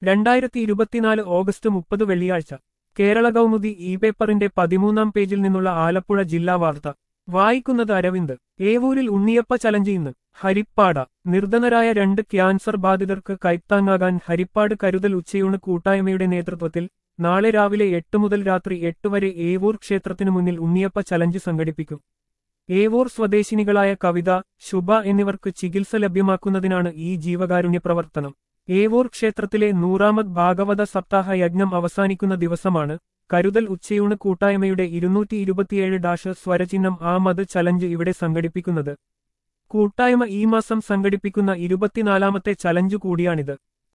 രണ്ടായിരത്തി ഇരുപത്തിനാല് ഓഗസ്റ്റ് മുപ്പത് വെള്ളിയാഴ്ച കേരള കൗമുദി ഇ പേപ്പറിന്റെ പതിമൂന്നാം പേജിൽ നിന്നുള്ള ആലപ്പുഴ ജില്ലാ വാർത്ത വായിക്കുന്നത് അരവിന്ദ് ഏവൂരിൽ ഉണ്ണിയപ്പ ചലഞ്ച് ഇന്ന് ഹരിപ്പാട നിർധനരായ രണ്ട് ക്യാൻസർ ബാധിതർക്ക് കൈത്താങ്ങാകാൻ ഹരിപ്പാട് കരുതൽ ഉച്ചയൂണ് കൂട്ടായ്മയുടെ നേതൃത്വത്തിൽ നാളെ രാവിലെ എട്ട് മുതൽ രാത്രി എട്ട് വരെ ഏവൂർ ക്ഷേത്രത്തിനു മുന്നിൽ ഉണ്ണിയപ്പ ചലഞ്ച് സംഘടിപ്പിക്കും ഏവൂർ സ്വദേശിനികളായ കവിത ശുഭ എന്നിവർക്ക് ചികിത്സ ലഭ്യമാക്കുന്നതിനാണ് ഈ ജീവകാരുണ്യ പ്രവർത്തനം ഏവൂർ ക്ഷേത്രത്തിലെ നൂറാമത് ഭാഗവത സപ്താഹ യജ്ഞം അവസാനിക്കുന്ന ദിവസമാണ് കരുതൽ ഉച്ചയൂണ് കൂട്ടായ്മയുടെ ഇരുന്നൂറ്റി ഇരുപത്തിയേഴ് ഡാഷ് സ്വരചിഹ്നം ആ മത് ചലഞ്ച് ഇവിടെ സംഘടിപ്പിക്കുന്നത് കൂട്ടായ്മ ഈ മാസം സംഘടിപ്പിക്കുന്ന ഇരുപത്തിനാലാമത്തെ ചലഞ്ച് കൂടിയാണിത്